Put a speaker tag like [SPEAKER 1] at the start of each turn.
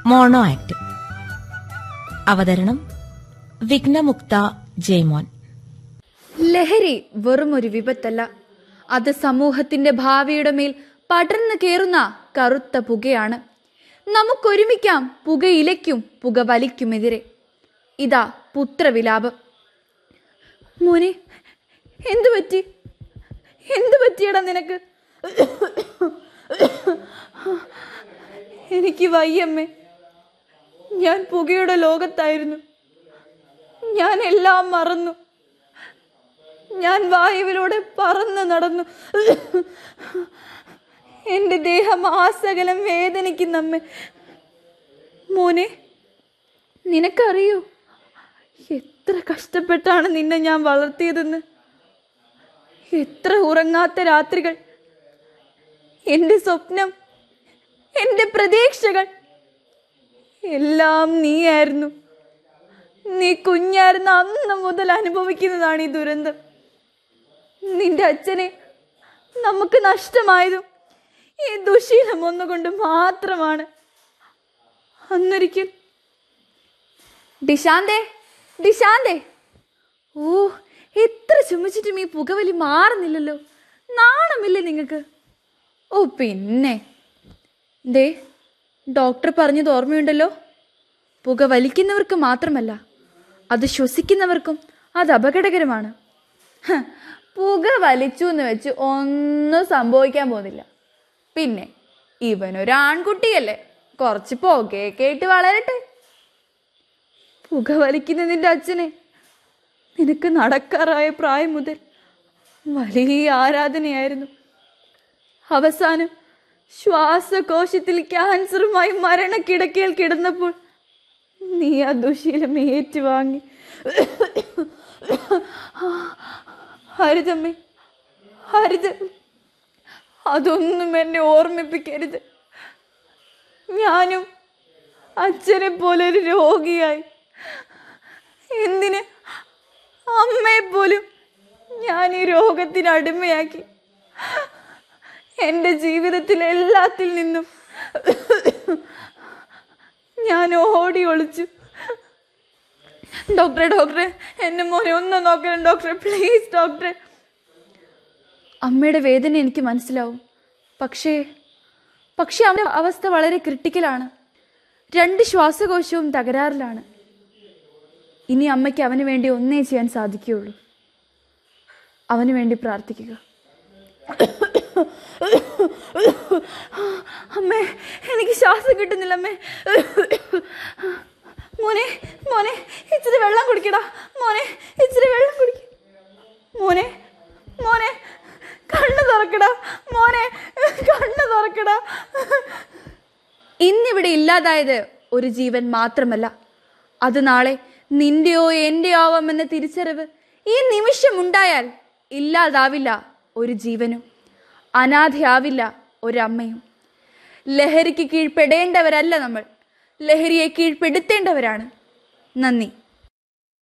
[SPEAKER 1] mono act അവതരണം വിഘ്നമുക്ത ജയ്മോൻ
[SPEAKER 2] ലഹരി വെറും ഒരു വിപത്തല്ല അത് സമൂഹത്തിന്റെ ഭാവിയുടെ മേൽ പടർന്നു കയറുന്ന കറുത്ത പുകയാണ് നമുക്കൊരുമിക്കാം പുകയിലയ്ക്കും പുകവലിക്കുമെതിരെ ഇതാ പുത്രവിലാപം മോനെ എന്തു പറ്റി എന്തു പറ്റിയടാ നിനക്ക് എനിക്ക് വയ്യമ്മേ ഞാൻ പുകയുടെ ലോകത്തായിരുന്നു ഞാൻ എല്ലാം മറന്നു ഞാൻ വായുവിലൂടെ പറന്നു നടന്നു എൻ്റെ ദേഹം ആസകലം വേദനിക്കുന്നമ്മേ മോനെ നിനക്കറിയോ എത്ര കഷ്ടപ്പെട്ടാണ് നിന്നെ ഞാൻ വളർത്തിയതെന്ന് എത്ര ഉറങ്ങാത്ത രാത്രികൾ എൻ്റെ സ്വപ്നം എൻ്റെ പ്രതീക്ഷകൾ എല്ലാം നീയായിരുന്നു നീ കുഞ്ഞായിരുന്ന അന്ന് മുതൽ അനുഭവിക്കുന്നതാണ് ഈ ദുരന്തം നിന്റെ അച്ഛനെ നമുക്ക് നഷ്ടമായതും ഈ ദുശീലം ഒന്നുകൊണ്ട് മാത്രമാണ് അന്നൊരിക്കൽ ഡിഷാന്തേ ഡിഷാന്തേ ഓ എത്ര ചുമച്ചിട്ടും ഈ പുകവലി മാറുന്നില്ലല്ലോ നാണമില്ലേ നിങ്ങൾക്ക് ഓ പിന്നെ ദേ ഡോക്ടർ പറഞ്ഞത് ഓർമ്മയുണ്ടല്ലോ പുക വലിക്കുന്നവർക്ക് മാത്രമല്ല അത് ശ്വസിക്കുന്നവർക്കും അത് അപകടകരമാണ് ഹ, പുക വലിച്ചു എന്ന് വെച്ച് ഒന്നും സംഭവിക്കാൻ പോകുന്നില്ല പിന്നെ ഇവനൊരു ആൺകുട്ടിയല്ലേ കുറച്ച് പുകയൊക്കെ ആയിട്ട് വളരട്ടെ പുക വലിക്കുന്ന നിന്റെ അച്ഛനെ നിനക്ക് നടക്കാറായ പ്രായം മുതൽ വലിയ ആരാധനയായിരുന്നു അവസാനം ശ്വാസകോശത്തിൽ ക്യാൻസറുമായി മരണക്കിടക്കയിൽ കിടന്നപ്പോൾ നീ ആ ദുശീലം ഏറ്റുവാങ്ങി ഹരിതമ്മേ ഹരിത അതൊന്നും എന്നെ ഓർമ്മിപ്പിക്കരുത് ഞാനും അച്ഛനെ പോലെ ഒരു രോഗിയായി എന്തിന് അമ്മയെ പോലും ഞാൻ ഈ രോഗത്തിന് അടിമയാക്കി എൻ്റെ ജീവിതത്തിൽ എല്ലാത്തിൽ നിന്നും ഞാൻ ഓടി ഒളിച്ചു ഡോക്ടറെ ഡോക്ടറെ എന്നെ മോനെ ഒന്ന് നോക്കണം ഡോക്ടറെ പ്ലീസ് ഡോക്ടറെ അമ്മയുടെ വേദന എനിക്ക് മനസ്സിലാവും പക്ഷേ പക്ഷേ അവൻ്റെ അവസ്ഥ വളരെ ക്രിട്ടിക്കലാണ് രണ്ട് ശ്വാസകോശവും തകരാറിലാണ് ഇനി അമ്മയ്ക്ക് അവന് വേണ്ടി ഒന്നേ ചെയ്യാൻ സാധിക്കുകയുള്ളൂ അവന് വേണ്ടി പ്രാർത്ഥിക്കുക അമ്മേ എനിക്ക് ശ്വാസം കിട്ടുന്നില്ല അമ്മേ മോനെ മോനെ ഇച്ചിരി വെള്ളം കുടിക്കടാ മോനെ ഇച്ചിരി വെള്ളം കുടിക്ക മോനെ മോനെ കണ്ണ് തുറക്കടാ മോനെ കണ്ണ് തുറക്കടാ ഇന്നിവിടെ ഇല്ലാതായത് ഒരു ജീവൻ മാത്രമല്ല അത് നാളെ നിന്റെയോ എന്റെയോ ആവാമെന്ന തിരിച്ചറിവ് ഈ നിമിഷം ഉണ്ടായാൽ ഇല്ലാതാവില്ല ഒരു ജീവനും അനാഥയാവില്ല ഒരമ്മയും ലഹരിക്ക് കീഴ്പ്പെടേണ്ടവരല്ല നമ്മൾ ലഹരിയെ കീഴ്പ്പെടുത്തേണ്ടവരാണ് നന്ദി